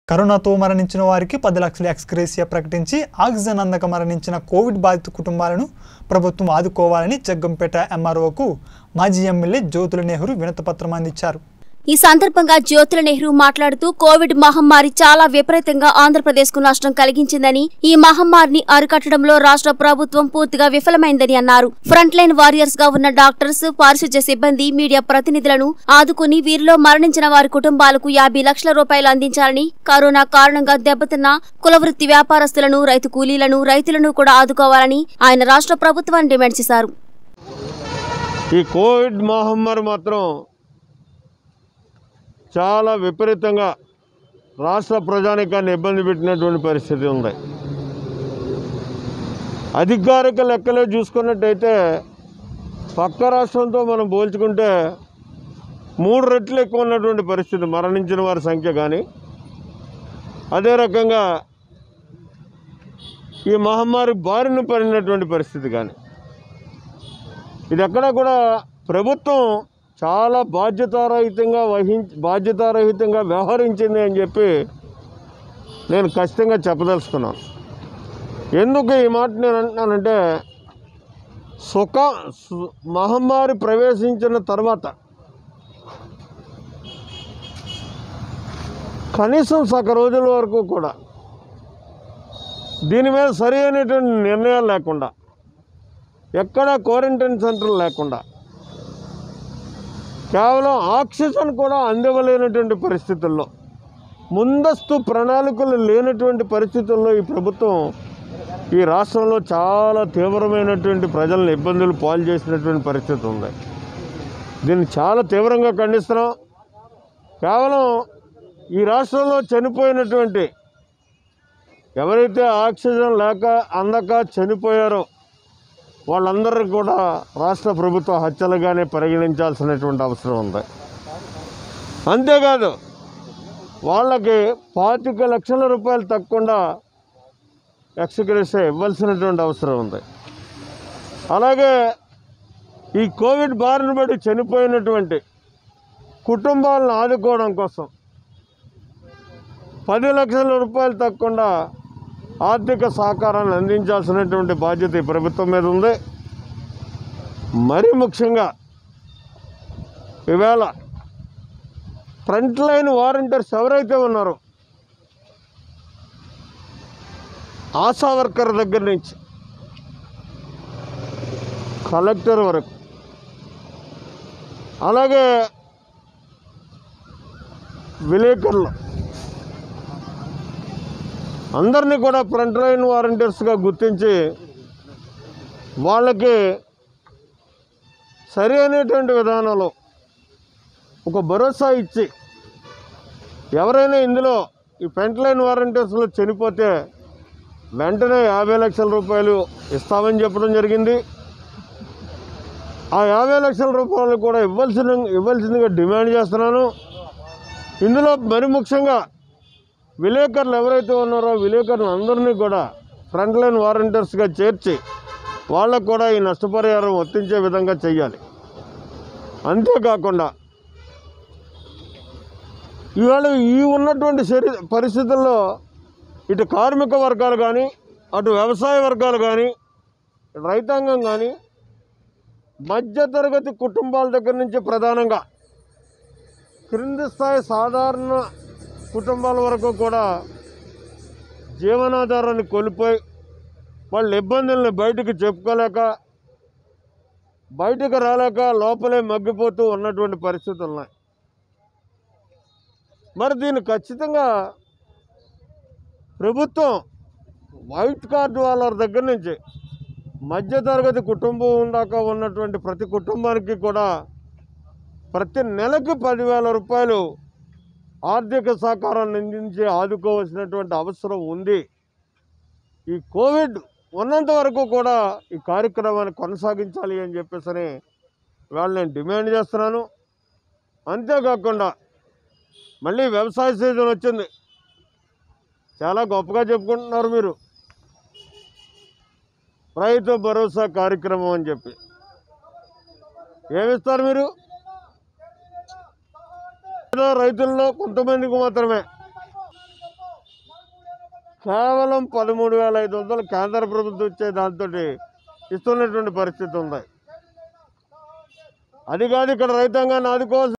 కరోనాతో మరణించిన వారికి పది లక్షల ఎక్స్గ్రేసియా ప్రకటించి ఆక్సిజన్ అందక మరణించిన కోవిడ్ బాధిత కుటుంబాలను ప్రభుత్వం ఆదుకోవాలని జగ్గంపేట ఎంఆర్ఓకు మాజీ ఎమ్మెల్యే జ్యోతుల నెహ్రూ వినతిపత్రం అందించారు ఈ సందర్భంగా జ్యోతుల నెహ్రూ మాట్లాడుతూ కోవిడ్ మహమ్మారి చాలా విపరీతంగా ఆంధ్రప్రదేశ్ కు నష్టం కలిగించిందని ఈ మహమ్మారిని అరికట్టడంలో రాష్ట్ర ప్రభుత్వం పూర్తిగా విఫలమైందని అన్నారు ఫ్రంట్ లైన్ వారియర్స్ గా ఉన్న డాక్టర్స్ పారిశుధ్య సిబ్బంది మీడియా ప్రతినిధులను ఆదుకుని వీరిలో మరణించిన వారి కుటుంబాలకు యాభై లక్షల రూపాయలు అందించాలని కరోనా కారణంగా దెబ్బతిన్న కులవృత్తి వ్యాపారస్తులను రైతు కూలీలను రైతులను కూడా ఆదుకోవాలని ఆయన రాష్ట్ర ప్రభుత్వాన్ని డిమాండ్ చేశారు ఈ కోవిడ్ మహమ్మారి మాత్రం చాలా విపరీతంగా రాష్ట్ర ప్రజానికాన్ని ఇబ్బంది పెట్టినటువంటి పరిస్థితి ఉంది అధికారిక లెక్కలే చూసుకున్నట్టయితే పక్క రాష్ట్రంతో మనం పోల్చుకుంటే మూడు రెట్లు ఎక్కువ ఉన్నటువంటి పరిస్థితి మరణించిన వారి సంఖ్య కానీ అదే రకంగా ఈ మహమ్మారి బారిన పడినటువంటి పరిస్థితి కానీ ఇది ఎక్కడ కూడా ప్రభుత్వం చాలా బాధ్యతారహితంగా వహించి బాధ్యతారహితంగా వ్యవహరించింది అని చెప్పి నేను ఖచ్చితంగా చెప్పదలుచుకున్నాను ఎందుకు ఈ మాట నేను అంటున్నానంటే సుఖ సు- మహమ్మారి ప్రవేశించిన తర్వాత కనీసం సగ రోజుల వరకు కూడా దీని మీద సరి అయినటువంటి నిర్ణయాలు లేకుండా ఎక్కడ క్వారంటైన్ సెంటర్ లేకుండా కేవలం ఆక్సిజన్ కూడా అందివ్వలేనటువంటి పరిస్థితుల్లో ముందస్తు ప్రణాళికలు లేనటువంటి పరిస్థితుల్లో ఈ ప్రభుత్వం ఈ రాష్ట్రంలో చాలా తీవ్రమైనటువంటి ప్రజలను ఇబ్బందులు పాలు చేసినటువంటి పరిస్థితి ఉంది దీన్ని చాలా తీవ్రంగా ఖండిస్తున్నాం కేవలం ఈ రాష్ట్రంలో చనిపోయినటువంటి ఎవరైతే ఆక్సిజన్ లేక అందక చనిపోయారో వాళ్ళందరూ కూడా రాష్ట్ర ప్రభుత్వ హత్యలుగానే పరిగణించాల్సినటువంటి అవసరం ఉంది అంతేకాదు వాళ్ళకి పాతిక లక్షల రూపాయలు తక్కకుండా ఎక్స్గ్రేసే ఇవ్వాల్సినటువంటి అవసరం ఉంది అలాగే ఈ కోవిడ్ బారిన పడి చనిపోయినటువంటి కుటుంబాలను ఆదుకోవడం కోసం పది లక్షల రూపాయలు తక్కకుండా ఆర్థిక సహకారాన్ని అందించాల్సినటువంటి బాధ్యత ఈ ప్రభుత్వం మీద ఉంది మరీ ముఖ్యంగా ఈవేళ ఫ్రంట్ లైన్ వారంటీర్స్ ఎవరైతే ఉన్నారో ఆశా వర్కర్ దగ్గర నుంచి కలెక్టర్ వరకు అలాగే విలేకరులు అందరినీ కూడా ఫ్రంట్ లైన్ వారంటీర్స్గా గుర్తించి వాళ్ళకి సరి అయినటువంటి విధానంలో ఒక భరోసా ఇచ్చి ఎవరైనా ఇందులో ఈ ఫ్రంట్ లైన్ వారంటీర్స్లో చనిపోతే వెంటనే యాభై లక్షల రూపాయలు ఇస్తామని చెప్పడం జరిగింది ఆ యాభై లక్షల రూపాయలు కూడా ఇవ్వాల్సిన ఇవ్వాల్సిందిగా డిమాండ్ చేస్తున్నాను ఇందులో మరి ముఖ్యంగా విలేకరులు ఎవరైతే ఉన్నారో విలేకరులు అందరినీ కూడా ఫ్రంట్ లైన్ వారంటీర్స్గా చేర్చి వాళ్ళకు కూడా ఈ నష్టపరిహారం వర్తించే విధంగా చేయాలి అంతేకాకుండా ఇవాళ ఈ ఉన్నటువంటి శరీ పరిస్థితుల్లో ఇటు కార్మిక వర్గాలు కానీ అటు వ్యవసాయ వర్గాలు కానీ రైతాంగం కానీ మధ్యతరగతి కుటుంబాల దగ్గర నుంచి ప్రధానంగా క్రింది స్థాయి సాధారణ కుటుంబాల వరకు కూడా జీవనాధారాన్ని కోల్పోయి వాళ్ళ ఇబ్బందుల్ని బయటకు చెప్పుకోలేక బయటకు రాలేక లోపలే మగ్గిపోతూ ఉన్నటువంటి పరిస్థితులు ఉన్నాయి మరి దీన్ని ఖచ్చితంగా ప్రభుత్వం వైట్ కార్డు వాళ్ళ దగ్గర నుంచి మధ్యతరగతి కుటుంబం దాకా ఉన్నటువంటి ప్రతి కుటుంబానికి కూడా ప్రతి నెలకి పదివేల రూపాయలు ఆర్థిక సహకారాన్ని అందించి ఆదుకోవాల్సినటువంటి అవసరం ఉంది ఈ కోవిడ్ ఉన్నంత వరకు కూడా ఈ కార్యక్రమాన్ని కొనసాగించాలి అని చెప్పేసి వాళ్ళు నేను డిమాండ్ చేస్తున్నాను అంతేకాకుండా మళ్ళీ వ్యవసాయ సీజన్ వచ్చింది చాలా గొప్పగా చెప్పుకుంటున్నారు మీరు రైతు భరోసా కార్యక్రమం అని చెప్పి ఏమిస్తారు మీరు ఏదో రైతుల్లో కొంతమందికి మాత్రమే కేవలం పదమూడు వేల ఐదు వందలు కేంద్ర ప్రభుత్వం ఇచ్చే దాంతో ఇస్తున్నటువంటి పరిస్థితి ఉంది అది కాదు ఇక్కడ రైతాంగాన్ని ఆదుకోవాల్సిన